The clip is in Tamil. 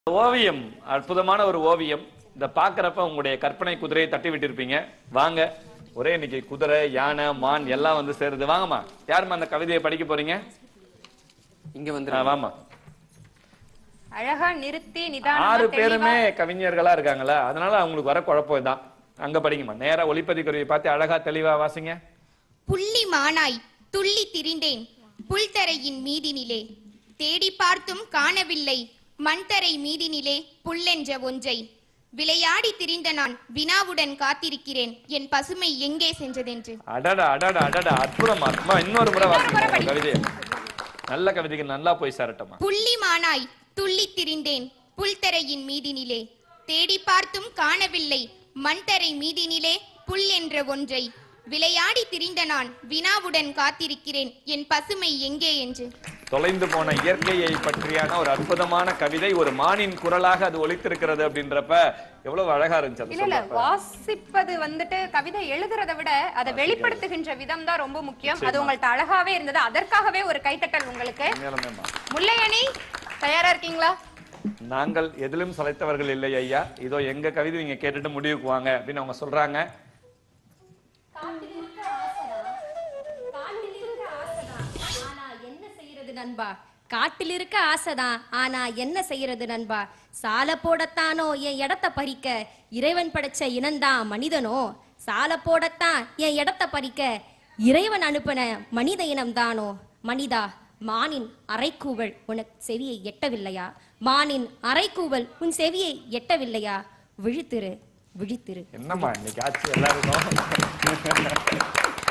ஓவியம் அற்புதமான ஒரு ஓவியம் இந்த பாக்குறப்ப உங்களுடைய கற்பனை குதிரையை தட்டி விட்டிருப்பீங்க வாங்க ஒரே இன்னைக்கு குதிரை யானை மான் எல்லாம் வந்து சேருது வாங்கம்மா யாரும்மா அந்த கவிதையை படிக்க போறீங்க இங்க வந்து ஆ, வாம்மா அழகா நிறுத்தி நிதானமா ஆறு தெளிவா பேருமே கவிஞர்களா இருக்காங்களா அதனால அவங்களுக்கு வர குழப்பம் தான் அங்க படிங்கம்மா நேரா ஒளிப்பதி குருவியை பார்த்து அழகா தெளிவா வாசிங்க புள்ளி மானாய் துள்ளி திரிந்தேன் புல்தரையின் மீதினிலே தேடி பார்த்தும் காணவில்லை மண்தரை மீதினிலே புல்லென்ற ஒன்றை விளையாடி திரிந்த நான் வினாவுடன் காத்திருக்கிறேன் என் பசுமை எங்கே சென்றதென்று அடடா அடடா அடடா அற்புதமா அம்மா இன்னொரு முறை வாசிங்க உங்க கவிதையை நல்ல கவிதைக்கு நல்லா போய் சேரட்டமா புள்ளி மானாய் துள்ளி திரிந்தேன் புல்தரையின் மீதினிலே தேடி பார்த்தும் காணவில்லை மண்தரை மீதினிலே புல் என்ற ஒன்றை விளையாடி திரிந்த நான் வினாவுடன் காத்திருக்கிறேன் என் பசுமை எங்கே என்று தொலைந்து போன இயற்கையை பற்றியான ஒரு அற்புதமான கவிதை ஒரு மானின் குரலாக அது ஒலித்திருக்கிறது அப்படின்றப்ப எவ்வளவு அழகா இருந்துச்சு அது இல்ல இல்ல சொல்றப்ப. வாசிப்பது வந்துட்டு கவிதை எழுதுறதை விட அதை வெளிப்படுத்துகின்ற விதம் தான் ரொம்ப முக்கியம் அது உங்கள்ட்ட அழகாவே இருந்தது அதற்காகவே ஒரு கைத்தட்டல் உங்களுக்கு உண்மையாலுமேம்மா. முல்லையணி தயாரா இருக்கீங்களா நாங்கள் எதிலும் சளைத்தவர்கள் இல்லை ஐயா இதோ எங்க கவிதை நீங்க கேட்டுட்டு முடிவுக்கு வாங்க அப்படின்னு அவங்க சொல்றாங்க ஆனா என்ன செய்யறது நண்பா காட்டில் இருக்க ஆசைதான் ஆனா என்ன செய்யறது நண்பா சால போடத்தானோ என் இடத்த பறிக்க இறைவன் படைச்ச இனந்தான் மனிதனோ சால போடத்தான் என் இடத்த பறிக்க இறைவன் அனுப்பின மனித இனம்தானோ மனிதா மானின் அரைக்கூவல் உனக்கு செவியை எட்டவில்லையா மானின் அரைக்கூவல் உன் செவியை எட்டவில்லையா விழித்திரு விழித்திரு என்னம்மா இன்னைக்கு ஆச்சு எல்லாருக்கும்